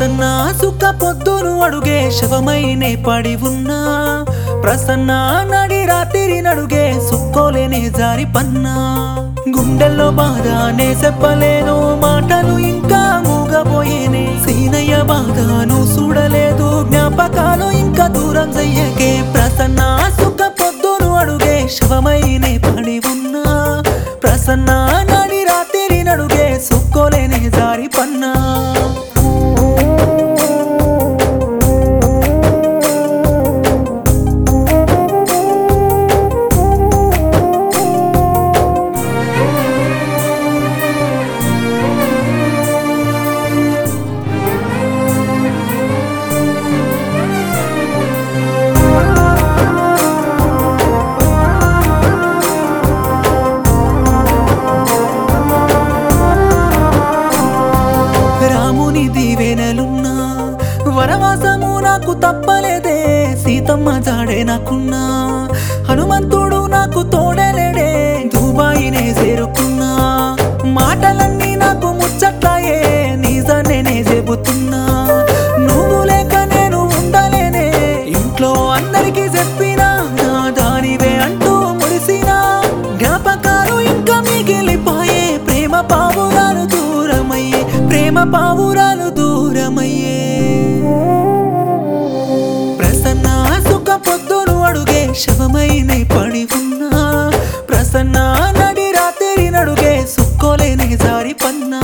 ప్రసన్న సుఖ పొద్దును అడుగే శవమైనే పడి ఉన్నా ప్రసన్న నడి రాత్రి నడుగే సుక్కోలేనే జారి పన్నా గుండెల్లో బాధనే చెప్పలేను మాటలు ఇంకా మూగపోయేనే సీనయ్య బాధను చూడలేదు జ్ఞాపకాలు ఇంకా దూరం చెయ్యకే ప్రసన్న సుఖ పొద్దును అడుగే శవమైనే పడి ఉన్నా ప్రసన్న నడి రాత్రి నడుగే సుక్కోలేనే జారి పన్నా రాముని దీవెనలున్నా వనవాసము నాకు తప్పలేదే సీతమ్మ జాడే నాకున్నా హనుమంతుడు నాకు తోడలేడే దుబాయినే చేరుకున్నా మాటలన్నీ నాకు ముచ్చట్లాయే నిజానేనే చెబుతున్నా నువ్వు లేక నేను ఉండలేనే ఇంట్లో అందరికీ చెప్పినా నా దానివే అంటూ మురిసినా జ్ఞాపకాలు ఇంకా మిగిలిపోయే ప్రేమ పావురాలు దూరమయ్యే ప్రేమ పావురాలు దూరమయ్యే ప్రసన్న సుఖ పొద్దును అడుగే శవమైనే పడి ఉన్నా ప్రసన్న నడి రాత్రి నడుగే సుక్కోలేని జారి పన్నా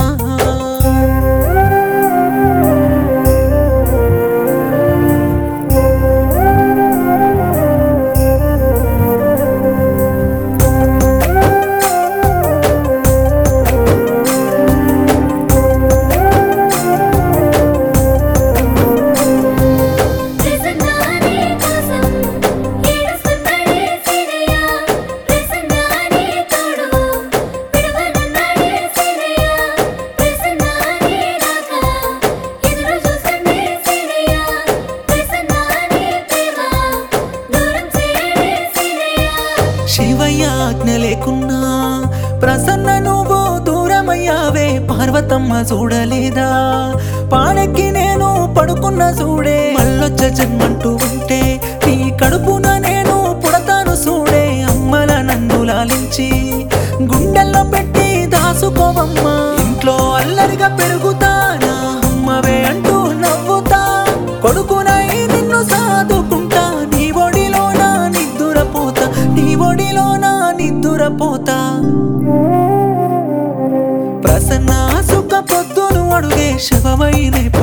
ప్రసన్నాని కోసం ఏడుస్తున్నాడే సీనయ్య ప్రసన్నాని తోడు విడవనన్నాడే సీనయ్య ప్రసన్నాని రాక ఎదురు చూస్తుండే సీనయ్య ప్రసన్నాని ప్రేమ దూరం చేయడే సీనయ్య శివయ్య ఆజ్ఞ లేకున్నా ప్రసన్న నువ్వు దూరమయ్యావే పార్వతమ్మ చూడలేదా పాడెక్కి నేను పడుకున్న చూడే మళ్ళొచ్చ జన్మంటూ ఉంటే నీ కడుపున నేను పుడతాను చూడే అమ్మల నన్ను లాలించి గుండెల్లో పెట్టి దాసుకోవమ్మా ఇంట్లో అల్లరిగా పెరుగుతానా అమ్మవే అంటూ నవ్వుతా కొడుకునై నిన్ను సాదుకుంటా నీ ఒడిలో నా నిద్దురపోతా నీ ఒడిలో నా నిద్దురపోతా ప్రసన్న సుఖ పొద్దును అడుగే శవమైనే